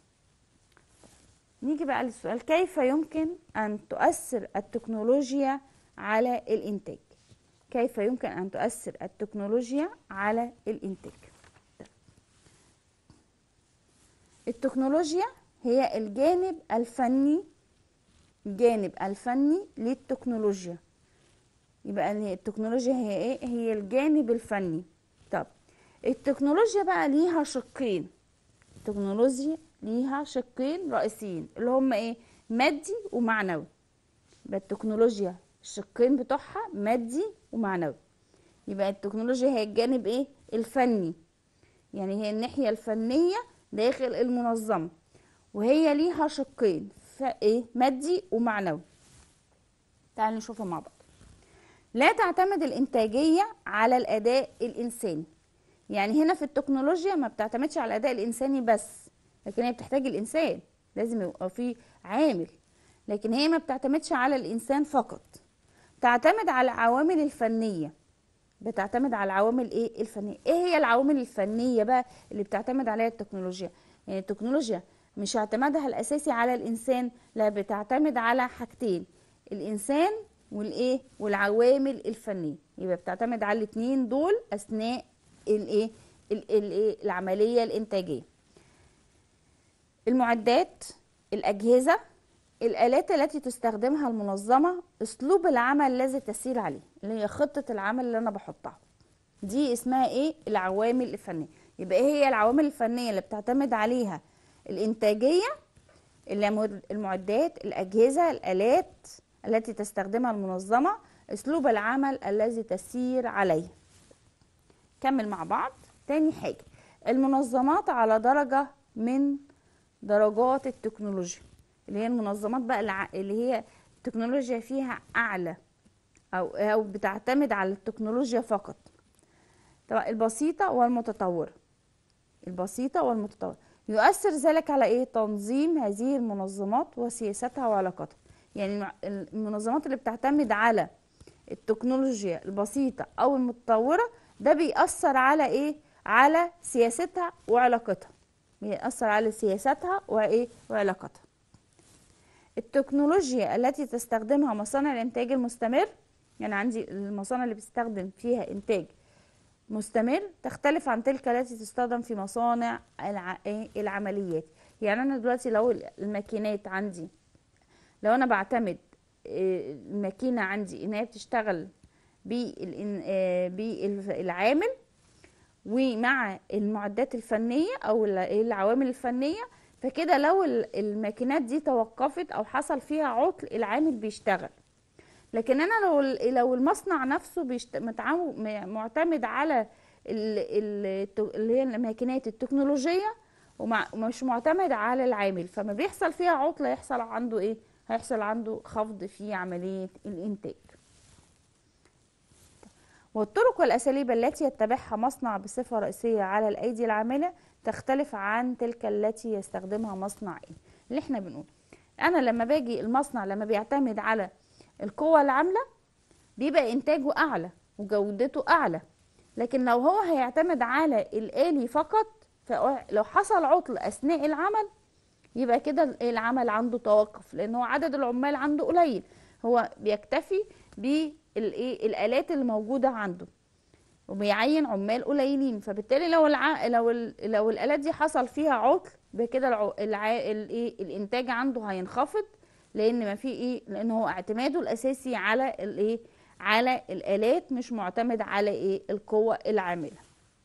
Speaker 1: نيجي بقى للسؤال كيف يمكن ان تؤثر التكنولوجيا على الانتاج كيف يمكن ان تؤثر التكنولوجيا على الانتاج التكنولوجيا هي الجانب الفني الجانب الفني للتكنولوجيا يبقى إن التكنولوجيا هي ايه هي الجانب الفني طب التكنولوجيا بقى ليها شقين التكنولوجيا ليها شقين رئيسيين اللي هم ايه مادي ومعنوي يبقى التكنولوجيا الشقين بتوعها مادي ومعنوي يبقى التكنولوجيا هي الجانب ايه الفني يعني هي الناحية الفنية داخل المنظمة وهي ليها شقين فايه مادي ومعنوي تعالوا نشوفها مع بعض لا تعتمد الإنتاجية على الأداء الإنساني يعني هنا في التكنولوجيا ما بتعتمدش على الأداء الإنساني بس لكن هي بتحتاج الإنسان لازم يبقى في عامل لكن هي ما بتعتمدش على الإنسان فقط تعتمد على العوامل الفنية بتعتمد على العوامل ايه الفنية ايه هي العوامل الفنية بقى اللي بتعتمد عليها التكنولوجيا يعني التكنولوجيا مش اعتمادها الأساسي على الإنسان لا بتعتمد على حاجتين الإنسان والايه والعوامل الفنيه يبقى بتعتمد على الاثنين دول اثناء الايه الايه العمليه الانتاجيه المعدات الاجهزه الالات التي تستخدمها المنظمه اسلوب العمل الذي تسير عليه اللي هي خطه العمل اللي انا بحطها دي اسمها ايه العوامل الفنيه يبقى ايه هي العوامل الفنيه اللي بتعتمد عليها الانتاجيه اللي المعدات الاجهزه الالات التي تستخدمها المنظمة اسلوب العمل الذي تسير عليه كمل مع بعض تاني حاجة المنظمات على درجة من درجات التكنولوجيا اللي هي المنظمات بقى الع- اللي هي التكنولوجيا فيها أعلى أو أو بتعتمد على التكنولوجيا فقط طبعا البسيطة والمتطورة البسيطة والمتطورة يؤثر ذلك على إيه تنظيم هذه المنظمات وسياستها وعلاقاتها يعني المع- المنظمات اللي بتعتمد على التكنولوجيا البسيطة أو المتطورة ده بيأثر على إيه؟ على سياستها وعلاقتها بيأثر على سياستها وإيه؟ وعلاقتها التكنولوجيا التي تستخدمها مصانع الإنتاج المستمر يعني عندي المصانع اللي بتستخدم فيها إنتاج مستمر تختلف عن تلك التي تستخدم في مصانع الع... إيه؟ العمليات يعني أنا دلوقتي لو الماكينات عندي لو انا بعتمد آه، الماكينه عندي ان هي بتشتغل بالإن- آه، بالعامل ومع المعدات الفنيه او ال- العوامل الفنيه فكده لو ال- الماكينات دي توقفت او حصل فيها عطل العامل بيشتغل لكن انا لو ال- لو المصنع نفسه بيشت... متعو... م- معتمد على ال... ال... الت- اللي هي الماكينات التكنولوجيه ومع... ومش معتمد على العامل فما بيحصل فيها عطل يحصل عنده ايه هيحصل عنده خفض في عمليه الانتاج والطرق والأساليب التي يتبعها مصنع بصفة رئيسية على الأيدي العاملة تختلف عن تلك التي يستخدمها مصنع إيه اللي احنا بنقول أنا لما باجي المصنع لما بيعتمد على القوة العاملة بيبقى إنتاجه أعلى وجودته أعلى لكن لو هو هيعتمد على الآلي فقط فلو حصل عطل أثناء العمل يبقى كده العمل عنده توقف لان هو عدد العمال عنده قليل هو بيكتفي بالايه الالات اللي موجوده عنده وبيعين عمال قليلين فبالتالي لو الع... لو ال... لو الالات دي حصل فيها عطل بكده الع... الع... الايه الانتاج عنده هينخفض لان ما في ايه لان هو اعتماده الاساسي على الايه على الالات مش معتمد على ايه القوه العامله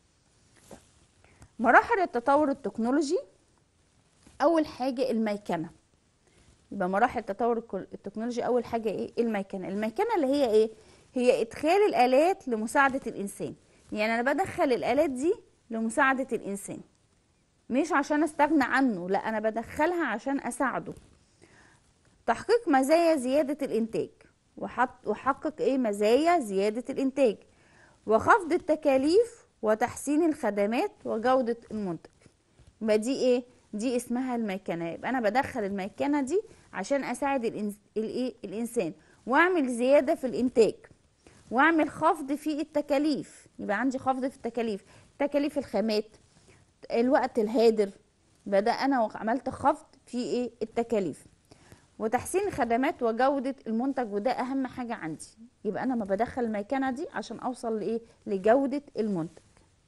Speaker 1: مراحل التطور التكنولوجي اول حاجه الميكنه يبقى مراحل تطور الكل- التكنولوجيا اول حاجه ايه الميكنه الميكنه اللي هي ايه هي ادخال الالات لمساعده الانسان يعني انا بدخل الالات دي لمساعده الانسان مش عشان استغنى عنه لا انا بدخلها عشان اساعده تحقيق مزايا زياده الانتاج وحط وحقق ايه مزايا زياده الانتاج وخفض التكاليف وتحسين الخدمات وجوده المنتج يبقى دي ايه دي اسمها الميكنه يبقى انا بدخل الميكنه دي عشان اساعد الإنس... الايه الانسان واعمل زياده في الانتاج واعمل خفض في التكاليف يبقى عندي خفض في التكاليف تكاليف الخامات الوقت الهادر يبقى ده انا عملت خفض في ايه التكاليف وتحسين الخدمات وجودة المنتج وده أهم حاجة عندي يبقى أنا ما بدخل الميكنة دي عشان أوصل لإيه لجودة المنتج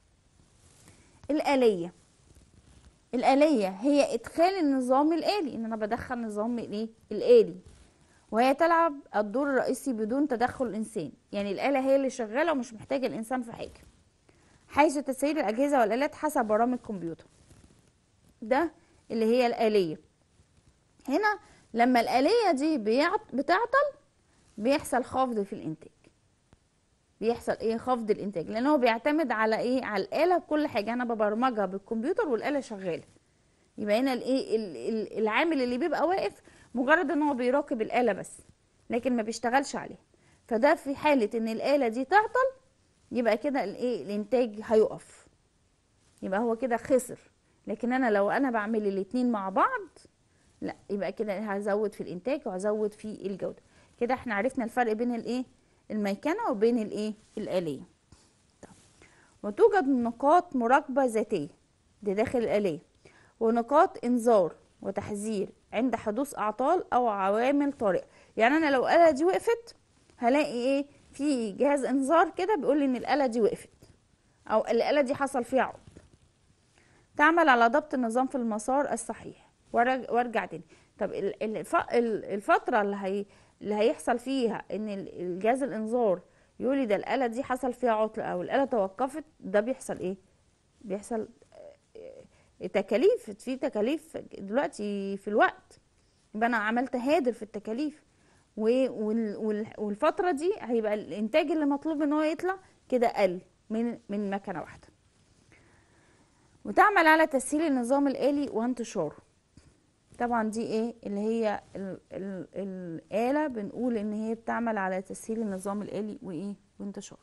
Speaker 1: الآلية الآلية هي إدخال النظام الآلي إن أنا بدخل نظام الإيه الآلي وهي تلعب الدور الرئيسي بدون تدخل الإنسان يعني الآلة هي اللي شغالة ومش محتاجة الإنسان في حاجة حيث تسيير الأجهزة والآلات حسب برامج الكمبيوتر ده اللي هي الآلية هنا لما الآلية دي بيعط- بتعطل بيحصل خفض في الإنتاج بيحصل ايه خفض الانتاج لان هو بيعتمد على ايه على الاله كل حاجه انا ببرمجها بالكمبيوتر والاله شغاله يبقى هنا الايه ال- ال- العامل اللي بيبقى واقف مجرد ان هو بيراقب الاله بس لكن ما بيشتغلش عليها فده في حاله ان الاله دي تعطل يبقى كده الايه الانتاج هيقف يبقى هو كده خسر لكن انا لو انا بعمل الاتنين مع بعض لا يبقى كده هزود في الانتاج وهزود في الجوده كده احنا عرفنا الفرق بين الايه الميكنه وبين الايه الاليه طب. وتوجد نقاط مراقبه ذاتيه دي داخل الاليه ونقاط انذار وتحذير عند حدوث اعطال او عوامل طارئه يعني انا لو الاله دي وقفت هلاقي ايه في جهاز انذار كده بيقول لي ان الاله دي وقفت او الاله دي حصل فيها عطل تعمل على ضبط النظام في المسار الصحيح وارج- وارجع تاني طب ال- الف- ال- الفتره اللي هي اللي هيحصل فيها ان ال- الجهاز الانذار يقول لي ده الاله دي حصل فيها عطل او الاله توقفت ده بيحصل ايه بيحصل آه، تكاليف في تكاليف دلوقتي في الوقت يبقى انا عملت هادر في التكاليف و- وال- وال- والفتره دي هيبقى الانتاج اللي مطلوب ان هو يطلع كده قل من من مكنه واحده وتعمل على تسهيل النظام الآلي وانتشاره طبعا دي ايه اللي هي ال ال الآلة بنقول ان هي بتعمل على تسهيل النظام الآلي وايه وانتشاره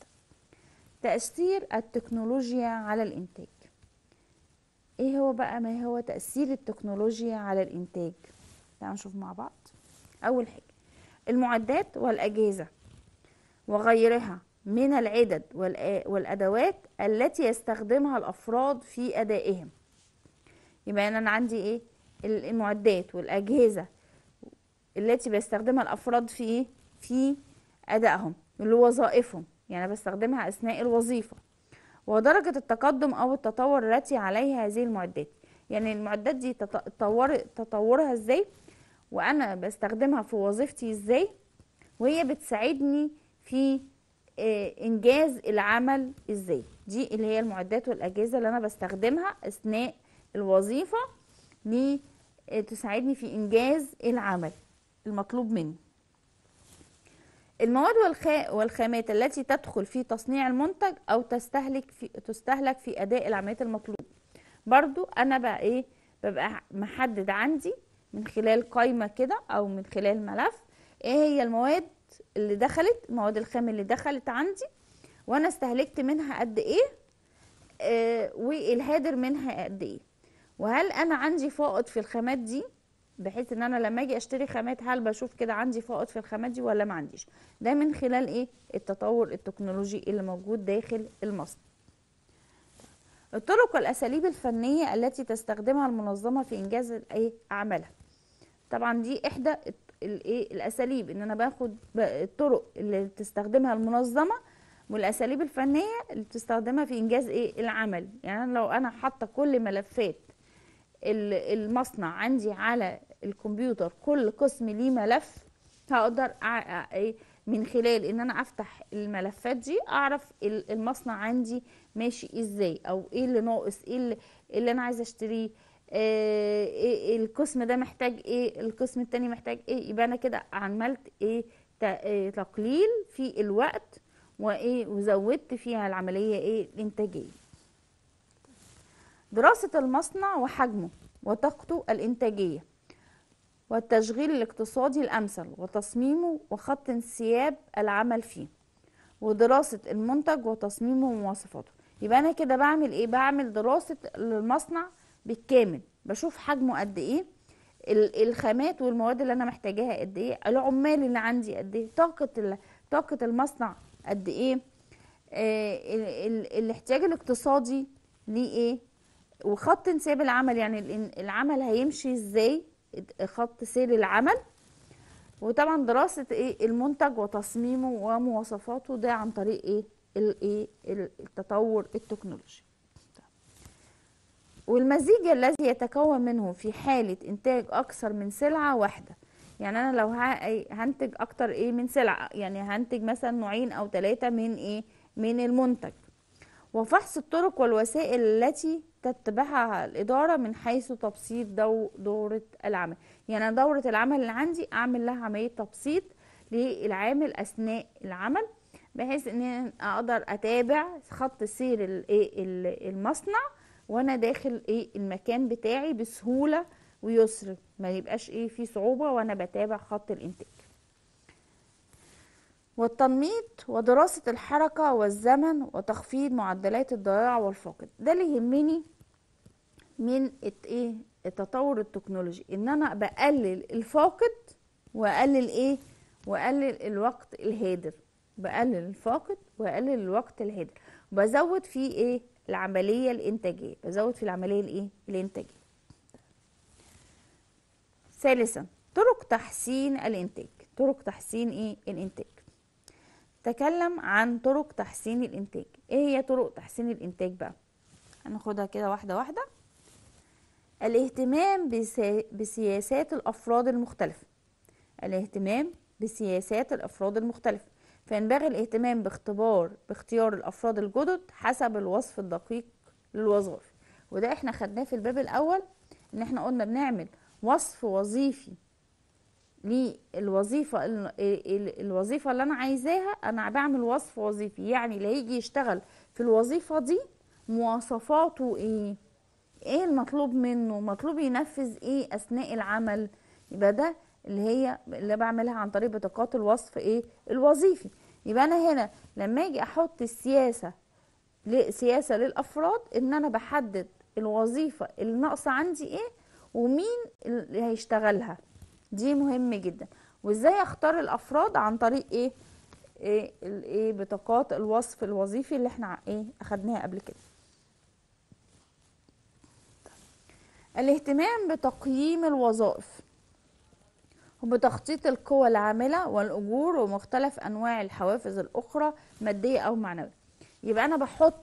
Speaker 1: تأثير التكنولوجيا على الإنتاج ايه هو بقى ما هو تأثير التكنولوجيا على الإنتاج تعالوا نشوف مع بعض أول حاجة المعدات والأجهزة وغيرها من العدد والآ- والأدوات التي يستخدمها الأفراد في أدائهم يبقى أنا عندي إيه ال- المعدات والأجهزة التي بيستخدمها الأفراد في إيه في أدائهم اللي هو وظائفهم يعني بستخدمها أثناء الوظيفة ودرجة التقدم أو التطور التي عليها هذه المعدات يعني المعدات دي تط- تطور تطورها إزاي وأنا بستخدمها في وظيفتي إزاي وهي بتساعدني في آه، انجاز العمل ازاي دي اللي هي المعدات والاجهزه اللي انا بستخدمها اثناء الوظيفه لتساعدني في انجاز العمل المطلوب مني المواد والخا... والخامات التي تدخل في تصنيع المنتج او تستهلك في تستهلك في اداء العمليات المطلوبه برضو انا بقى ايه ببقى محدد عندي من خلال قائمه كده او من خلال ملف ايه هي المواد اللي دخلت المواد الخام اللي دخلت عندي وانا استهلكت منها قد ايه آه والهادر منها قد ايه وهل انا عندي فائض في الخامات دي بحيث ان انا لما اجي اشتري خامات هل بشوف كده عندي فائض في الخامات دي ولا ما عنديش ده من خلال ايه التطور التكنولوجي اللي موجود داخل المصنع الطرق والاساليب الفنيه التي تستخدمها المنظمه في انجاز الايه اعمالها طبعا دي احدى الت- الايه الاساليب ان انا باخد ب- الطرق اللي بتستخدمها المنظمه والاساليب الفنيه اللي بتستخدمها في انجاز ايه العمل يعني أنا لو انا حاطه كل ملفات ال- المصنع عندي على الكمبيوتر كل قسم ليه ملف هقدر أع- أ- إيه من خلال ان انا افتح الملفات دي اعرف ال- المصنع عندي ماشي ازاي او ايه اللي ناقص ايه اللي, اللي انا عايزه اشتريه آه، إيه القسم ده محتاج ايه القسم التاني محتاج ايه يبقى انا كده عملت ايه ت- إيه تقليل في الوقت وايه وزودت فيها العمليه ايه الانتاجيه دراسه المصنع وحجمه وطاقته الانتاجيه والتشغيل الاقتصادي الامثل وتصميمه وخط انسياب العمل فيه ودراسه المنتج وتصميمه ومواصفاته يبقى انا كده بعمل ايه بعمل دراسه للمصنع بالكامل بشوف حجمه قد ايه ال- الخامات والمواد اللي انا محتاجاها قد ايه العمال اللي عندي قد ايه طاقه ال- طاقه المصنع قد ايه آه ال- ال- الاحتياج الاقتصادي ليه ايه وخط انسياب العمل يعني ال- العمل هيمشي ازاي خط سير العمل وطبعا دراسة ايه المنتج وتصميمه ومواصفاته ده عن طريق ايه الايه التطور التكنولوجي والمزيج الذي يتكون منه في حالة انتاج اكثر من سلعة واحدة يعني انا لو ه- هنتج اكتر ايه من سلعة يعني هنتج مثلا نوعين او ثلاثة من ايه من المنتج وفحص الطرق والوسائل التي تتبعها الإدارة من حيث تبسيط دو دورة العمل يعني أنا دورة العمل اللي عندي أعمل لها عملية تبسيط للعامل أثناء العمل بحيث ان أنا اقدر اتابع خط سير ال- إيه ال- المصنع وانا داخل ايه المكان بتاعي بسهولة ويسر ما يبقاش ايه في صعوبة وانا بتابع خط الانتاج والتنميط ودراسة الحركة والزمن وتخفيض معدلات الضياع والفقد ده اللي يهمني من الت- ايه التطور التكنولوجي ان انا بقلل الفاقد واقلل ايه واقلل الوقت الهادر بقلل الفاقد واقلل الوقت الهادر بزود في ايه العملية الانتاجية بزود في العملية الايه الانتاجية ثالثا طرق تحسين الانتاج طرق تحسين ايه الانتاج تكلم عن طرق تحسين الانتاج ايه هي طرق تحسين الانتاج بقى هناخدها كده واحده واحده الاهتمام بسا- بسياسات الافراد المختلفه الاهتمام بسياسات الافراد المختلفه فينبغي الاهتمام باختبار باختيار الافراد الجدد حسب الوصف الدقيق للوظائف وده احنا خدناه في الباب الاول ان احنا قلنا بنعمل وصف وظيفي للوظيفة ال- ال- الوظيفة اللي أنا عايزاها أنا بعمل وصف وظيفي يعني اللي هيجي يشتغل في الوظيفة دي مواصفاته إيه إيه المطلوب منه مطلوب ينفذ إيه أثناء العمل يبقى ده اللي هي اللي بعملها عن طريق بطاقات الوصف إيه الوظيفي يبقى أنا هنا لما أجي أحط السياسة ل- سياسة للأفراد إن أنا بحدد الوظيفة اللي ناقصة عندي إيه ومين اللي هيشتغلها دي مهم جدا وازاي اختار الافراد عن طريق ايه ايه الايه بطاقات الوصف الوظيفي اللي احنا ايه اخدناها قبل كده الاهتمام بتقييم الوظائف وبتخطيط القوى العاملة والأجور ومختلف أنواع الحوافز الأخرى مادية أو معنوية يبقى أنا بحط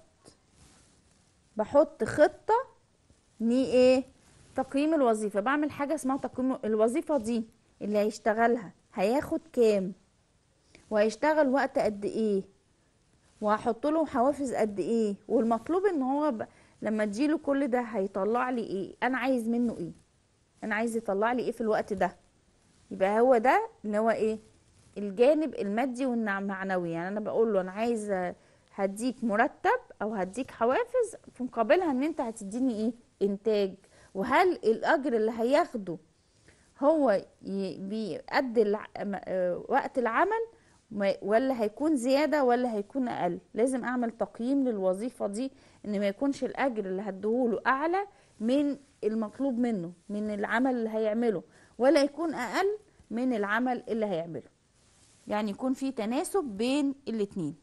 Speaker 1: بحط خطة ني ايه تقييم الوظيفة بعمل حاجة اسمها تقييم الوظيفة دي اللي هيشتغلها هياخد كام وهيشتغل وقت قد ايه وهحط له حوافز قد ايه والمطلوب ان هو ب... لما تجيله كل ده هيطلع لي ايه انا عايز منه ايه انا عايز يطلع لي ايه في الوقت ده يبقى هو ده اللي هو ايه الجانب المادي والمعنوي يعني انا بقول له انا عايز هديك مرتب او هديك حوافز في مقابلها ان انت هتديني ايه انتاج وهل الاجر اللي هياخده هو ي- بيأدي الع- م- آه، وقت العمل ما- ولا هيكون زيادة ولا هيكون أقل لازم أعمل تقييم للوظيفة دي إن ما يكونش الأجر اللي هديهوله أعلى من المطلوب منه من العمل اللي هيعمله ولا يكون أقل من العمل اللي هيعمله يعني يكون في تناسب بين الاتنين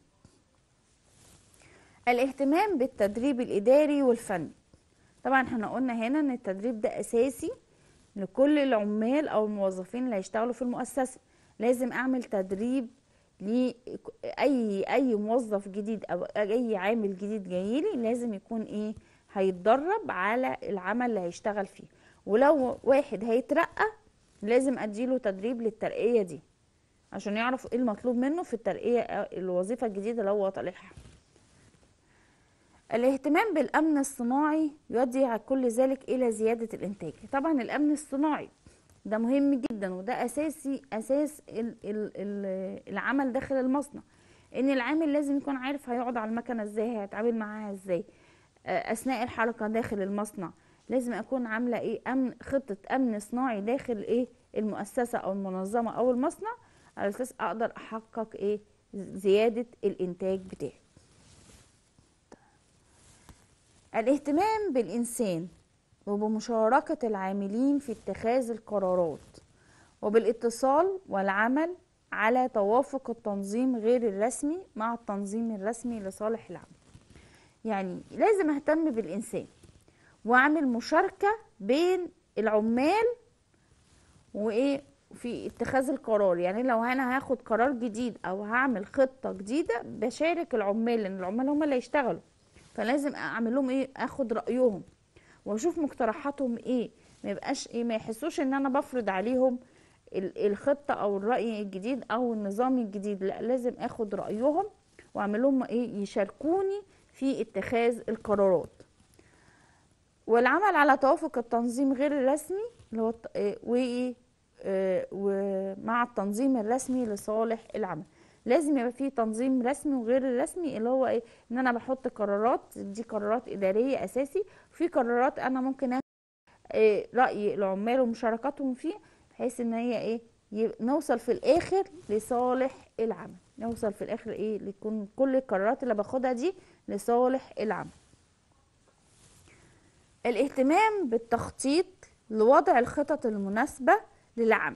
Speaker 1: الاهتمام بالتدريب الإداري والفني طبعا احنا قلنا هنا ان التدريب ده اساسي لكل العمال او الموظفين اللي هيشتغلوا في المؤسسه لازم اعمل تدريب لاي اي موظف جديد او اي عامل جديد جايلي لازم يكون ايه هيتدرب على العمل اللي هيشتغل فيه ولو واحد هيترقى لازم اديله تدريب للترقيه دي عشان يعرف ايه المطلوب منه في الترقيه الوظيفه الجديده اللي هو طالعها الاهتمام بالأمن الصناعي يؤدي على كل ذلك إلى زيادة الإنتاج طبعا الأمن الصناعي ده مهم جدا وده أساسي أساس ال- ال- ال- العمل داخل المصنع إن العامل لازم يكون عارف هيقعد على المكنة إزاي هيتعامل معاها إزاي آه، أثناء الحركة داخل المصنع لازم أكون عاملة إيه أمن خطة أمن صناعي داخل إيه المؤسسة أو المنظمة أو المصنع على أساس أقدر أحقق إيه زيادة الإنتاج بتاعي الاهتمام بالإنسان وبمشاركة العاملين في اتخاذ القرارات وبالاتصال والعمل على توافق التنظيم غير الرسمي مع التنظيم الرسمي لصالح العمل يعني لازم اهتم بالإنسان واعمل مشاركة بين العمال وايه في اتخاذ القرار يعني لو انا هاخد قرار جديد او هعمل خطة جديدة بشارك العمال لان العمال هم اللي هيشتغلوا فلازم اعمل لهم ايه اخد رأيهم واشوف مقترحاتهم ايه ما يبقاش ايه ما يحسوش ان انا بفرض عليهم الخطة او الرأي الجديد او النظام الجديد لا لازم اخد رأيهم واعمل لهم ايه يشاركوني في اتخاذ القرارات والعمل على توافق التنظيم غير الرسمي اللي هو وايه ومع التنظيم الرسمي لصالح العمل لازم يبقى فيه تنظيم رسمي وغير الرسمي اللي هو ايه ان انا بحط قرارات دي قرارات اداريه اساسي في قرارات انا ممكن إيه راي العمال ومشاركتهم فيه بحيث ان هي ايه نوصل في الاخر لصالح العمل نوصل في الاخر ايه ليكون كل القرارات اللي باخدها دي لصالح العمل الاهتمام بالتخطيط لوضع الخطط المناسبة للعمل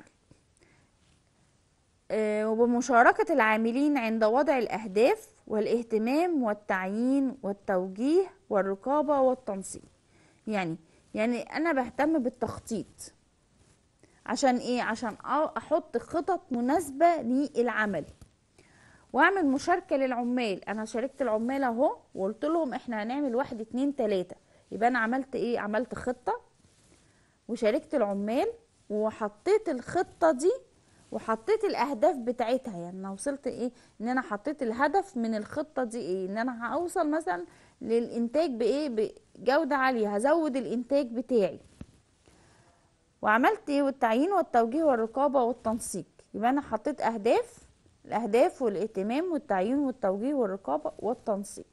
Speaker 1: وبمشاركة العاملين عند وضع الأهداف والاهتمام والتعيين والتوجيه والرقابة والتنسيق يعني يعني أنا بهتم بالتخطيط عشان إيه عشان أحط خطط مناسبة للعمل واعمل مشاركة للعمال انا شاركت العمال اهو وقلت لهم احنا هنعمل واحد اتنين تلاتة يبقى انا عملت ايه عملت خطة وشاركت العمال وحطيت الخطة دي وحطيت الاهداف بتاعتها يعني انا وصلت ايه ان انا حطيت الهدف من الخطة دي ايه ان انا هوصل مثلا للانتاج بايه بجودة عالية هزود الانتاج بتاعي وعملت ايه والتعيين والتوجيه والرقابة والتنسيق يبقى انا حطيت اهداف الأهداف والاهتمام والتعيين والتوجيه والرقابة والتنسيق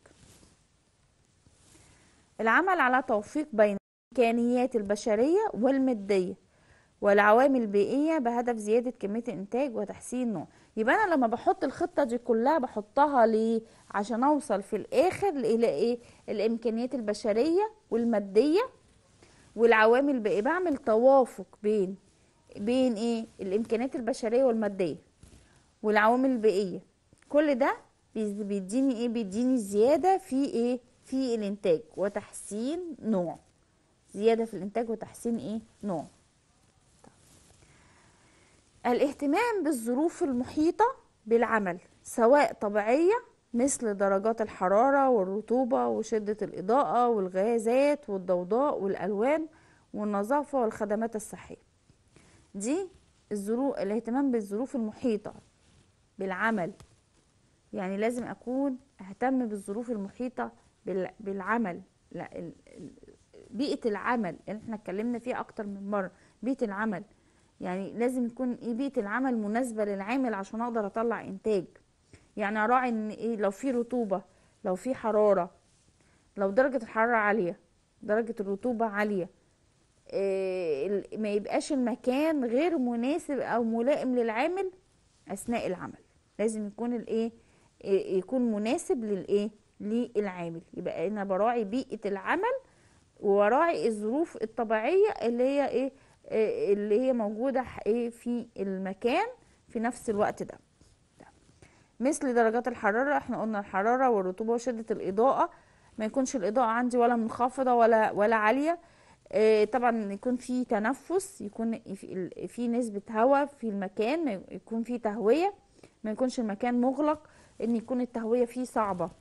Speaker 1: العمل على توفيق بين الإمكانيات البشرية والمادية والعوامل البيئية بهدف زيادة كمية الإنتاج وتحسين نوع يبقى أنا لما بحط الخطة دي كلها بحطها ليه عشان أوصل في الآخر إلى إيه الإمكانيات البشرية والمادية والعوامل البيئية بعمل توافق بين بين إيه الإمكانيات البشرية والمادية والعوامل البيئيه كل ده بيديني ايه بيديني زياده في ايه في الانتاج وتحسين نوع زياده في الانتاج وتحسين ايه نوع الاهتمام بالظروف المحيطه بالعمل سواء طبيعيه مثل درجات الحراره والرطوبه وشده الاضاءه والغازات والضوضاء والالوان والنظافه والخدمات الصحيه دي الظروف الاهتمام بالظروف المحيطه بالعمل يعني لازم اكون اهتم بالظروف المحيطه بالعمل لا بيئه العمل اللي احنا اتكلمنا فيها اكتر من مره بيئه العمل يعني لازم يكون ايه بيئه العمل مناسبه للعامل عشان اقدر اطلع انتاج يعني اراعي ان ايه لو في رطوبه لو في حراره لو درجه الحراره عاليه درجه الرطوبه عاليه إيه ما يبقاش المكان غير مناسب او ملائم للعامل اثناء العمل لازم يكون الايه يكون مناسب للايه للعامل يبقى انا براعي بيئه العمل وراعي الظروف الطبيعيه اللي هي ايه اللي هي موجوده ايه في المكان في نفس الوقت ده مثل درجات الحراره احنا قلنا الحراره والرطوبه وشده الاضاءه ما يكونش الاضاءه عندي ولا منخفضه ولا ولا عاليه إيه طبعا يكون في تنفس يكون في نسبه هواء في المكان يكون في تهويه ما يكونش المكان مغلق ان يكون التهويه فيه صعبه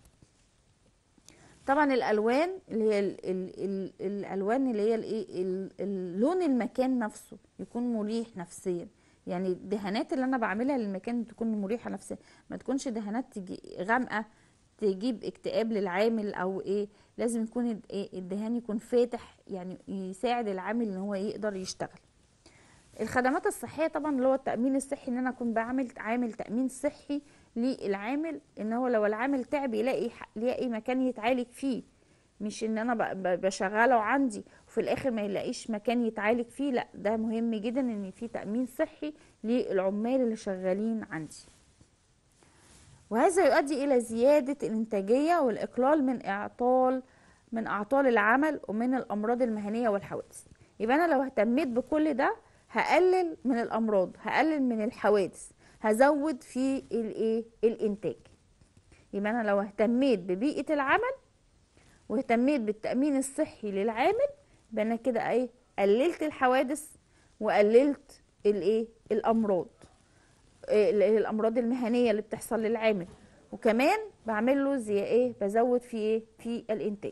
Speaker 1: طبعا الالوان اللي هي ال ال ال الالوان اللي هي الايه لون المكان نفسه يكون مريح نفسيا يعني الدهانات اللي انا بعملها للمكان تكون مريحه نفسيا ما تكونش دهانات تجي غامقه تجيب اكتئاب للعامل او ايه لازم يكون الدهان يكون فاتح يعني يساعد العامل ان هو يقدر يشتغل الخدمات الصحيه طبعا اللي هو التامين الصحي ان انا اكون بعمل عامل تامين صحي للعامل ان هو لو العامل تعب يلاقي يلاقي مكان يتعالج فيه مش ان انا بشغله عندي وفي الاخر ما يلاقيش مكان يتعالج فيه لا ده مهم جدا ان في تامين صحي للعمال اللي شغالين عندي وهذا يؤدي الى زياده الانتاجيه والاقلال من اعطال من اعطال العمل ومن الامراض المهنيه والحوادث يبقى انا لو اهتميت بكل ده هقلل من الامراض هقلل من الحوادث هزود في الايه الانتاج يبقى انا لو اهتميت ببيئه العمل واهتميت بالتامين الصحي للعامل يبقى انا كده ايه قللت الحوادث وقللت الايه الامراض إيه الامراض المهنيه اللي بتحصل للعامل وكمان بعمل له زي ايه بزود في ايه في الانتاج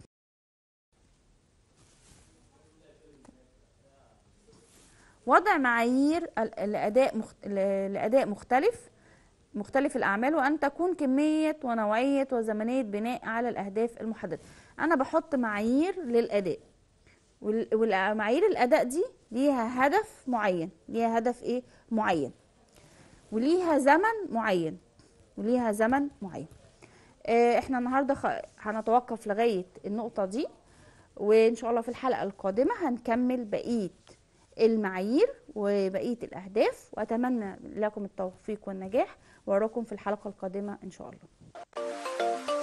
Speaker 1: وضع معايير ال- الاداء مخت... ل- لاداء مختلف مختلف الاعمال وان تكون كميه ونوعيه وزمنيه بناء على الاهداف المحدده انا بحط معايير للاداء وال- والمعايير الاداء دي ليها هدف معين ليها هدف ايه معين وليها زمن معين وليها زمن معين آه، احنا النهارده خ- هنتوقف لغايه النقطه دي وان شاء الله في الحلقه القادمه هنكمل بقيه المعايير وبقيه الاهداف واتمنى لكم التوفيق والنجاح واراكم في الحلقه القادمه ان شاء الله